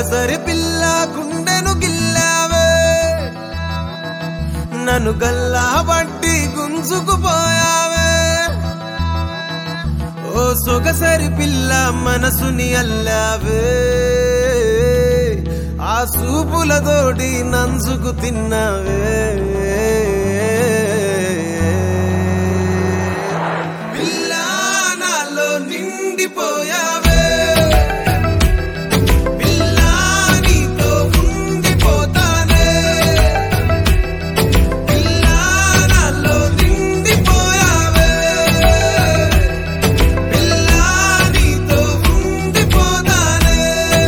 సొగసరి పిల్ల గుండెను గిల్లావే నన్ను గల్లా బట్టి గుంజుకుపోయావే ఓ సొగసరి పిల్ల మనసుని అల్లావే ఆ సూపులతోటి నంచుకు తిన్నావే పిల్ల నాలో నిండిపోయావే పిల్ల నీతో ఉండిపోతానే పిల్ల నాలో నిండిపోయావే పిల్ల నీతో ఉండిపోతానే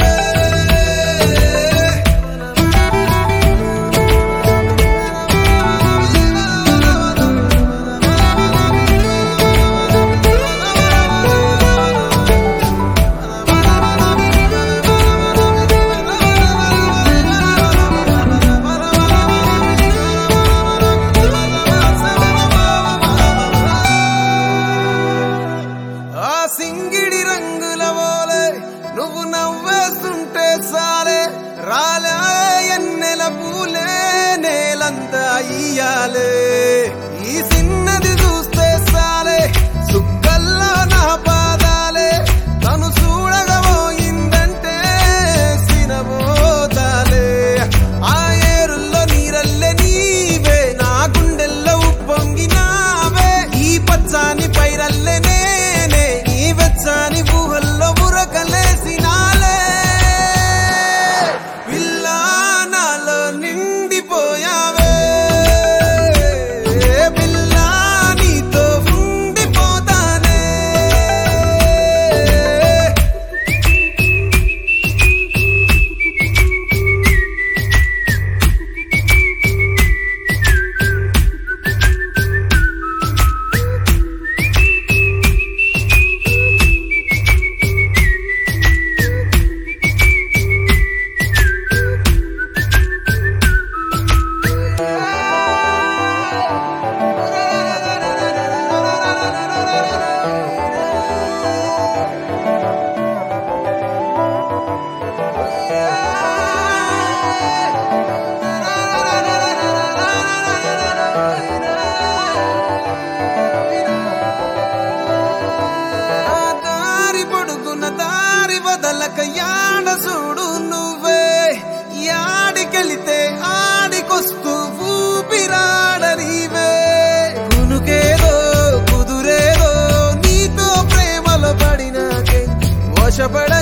ఆ సింగిడి రంగుల వోలే నువ్వు నవ్వేస్తుంటే సాలే రాలే ఎన్నెల పూలే నేలంతా ఇయ్యాలే ఈ సిన్నది చూస్తే సాలే సుక్కల్లో నా పాదాలే తను చూడగబోయిందంటే సినబోతాలే ఆ ఏరుల్లో నీరల్లే నీవే నా గుండెల్లో ఉప్పొంగినావే ఈ పచ్చాని పైరల్లే నేనే ఈ వెచ్చాని ఊహల్లో ఉరకలేసినాలే పిల్ల నాలో నిండిపోయావే పిల్ల నీతో ఉండిపోతానే ఆ దారి పొడుగున దారి వదలక యాడ చూడు నువ్వే యాడికెళితే ఆడికొస్తూ ఊపిరాడనివే కునుకేదో కుదురేదో నీతో ప్రేమలో పడినాకే వశపడ